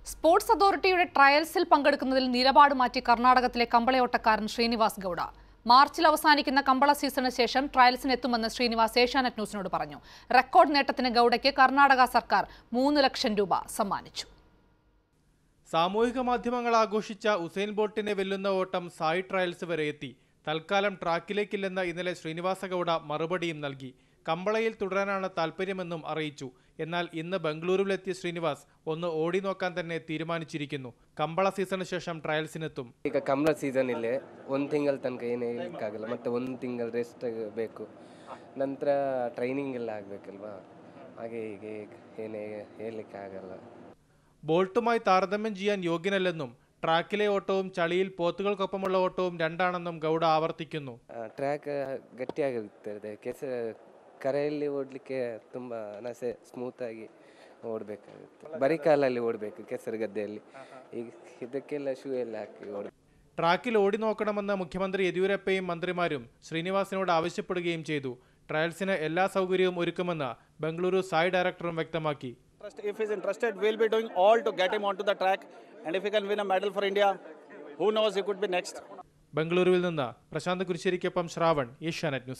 Sports അതോറിറ്റിയുടെ ട്രയൽസിൽ പങ്കെടുക്കുന്നതിൽ നിലപാട് മാറ്റി കർണാടകത്തിലെ കമ്പളയോട്ടക്കാരൻ ശ്രീനിവാസ് ഗൌഡ മാർച്ചിൽ അവസാനിക്കുന്ന കമ്പള സീസണിന് ശേഷം ട്രയൽസിന് എത്തുമെന്ന് ശ്രീനിവാസ് ഏഷ്യാനെറ്റ് ന്യൂസിനോട് പറഞ്ഞു റെക്കോർഡ് നേട്ടത്തിന് ഗൌഡയ്ക്ക് കർണാടക സർക്കാർ മൂന്ന് ലക്ഷം രൂപ സമ്മാനിച്ചു സാമൂഹിക മാധ്യമങ്ങൾ ആഘോഷിച്ച ഉസൈൻ ബോൾട്ടിനെ വെല്ലുന്ന ഓട്ടം സായി ട്രയൽസ് വരെ എത്തി തൽക്കാലം ട്രാക്കിലേക്കില്ലെന്ന് ഇന്നലെ ശ്രീനിവാസ ഗൌഡ മറുപടിയും നൽകി കമ്പളയിൽ തുടരാനാണ് താൽപ്പര്യമെന്നും അറിയിച്ചു എന്നാൽ ഇന്ന് ബംഗളൂരുവിലെത്തിയ ശ്രീനിവാസ് ഒന്ന് ഓടി നോക്കാൻ തന്നെ തീരുമാനിച്ചിരിക്കുന്നു കമ്പള സീസണിന് ശേഷം ട്രയൽസിനെത്തും ಈಗ ಕಮಲ ಸೀಸನ್ ಇಲ್ಲೇ ಒಂದು ತಿಂಗಳ ತನಕ ಏನೇ ಹೇಳಲಿಕ್ಕಾಗಲ್ಲ ಮತ್ತು ಒಂದು ತಿಂಗಳು ರೆಸ್ಟ್ ಬೇಕು ನಂತರ ಟ್ರೈನಿಂಗ್ ಎಲ್ಲ ಆಗಬೇಕಲ್ವಾ ಹಾಗೆ ಹೀಗೆ ಏನೇ ಹೇಳಲಿಕ್ಕೆ ಆಗಲ್ಲ ബോൾട്ടുമായി താരതമ്യം ചെയ്യാൻ യോഗ്യനല്ലെന്നും ട്രാക്കിലെ ഓട്ടവും ചളിയിൽ പോത്തുകൾക്കൊപ്പമുള്ള ഓട്ടവും രണ്ടാണെന്നും ഗൌഡ ആവർത്തിക്കുന്നു ಟ್ರ್ಯಾಕ್ ಗಟ್ಟಿಯಾಗಿರ್ತದೆ ಕೆಸ ಕರೆಯಲ್ಲಿ ಓಡಲಿಕ್ಕೆ ತುಂಬ ನಸೆ ಸ್ಮೂತಾಗಿ ಓಡಬೇಕಾಗುತ್ತೆ ಬರೀ ಕಾಲಲ್ಲಿ ಓಡಬೇಕು ಕೆಸರು ಗದ್ದೆಯಲ್ಲಿ ಈಗ ಇದಕ್ಕೆಲ್ಲ ಶೂ ಎಲ್ಲ ಹಾಕಿ ಓಡಬೇಕು ട്രാക്കിൽ ഓടി നോക്കണമെന്ന് മുഖ്യമന്ത്രി യെദ്യൂരപ്പയും മന്ത്രിമാരും ശ്രീനിവാസിനോട് ആവശ്യപ്പെടുകയും ചെയ്തു ട്രയൽസിന് എല്ലാ സൗകര്യവും ഒരുക്കുമെന്ന് ബംഗളൂരു സായി ഡയറക്ടറും വ്യക്തമാക്കി Interest- If he's interested, we'll be doing all to get him onto the track. And if he can win a medal for India, who knows, he could be next. ബംഗളൂരുവിൽ നിന്ന് പ്രശാന്ത് കുരിശ്ശേരിക്കൊപ്പം ശ്രാവൺ ഏഷ്യാനെറ്റ് ന്യൂസ്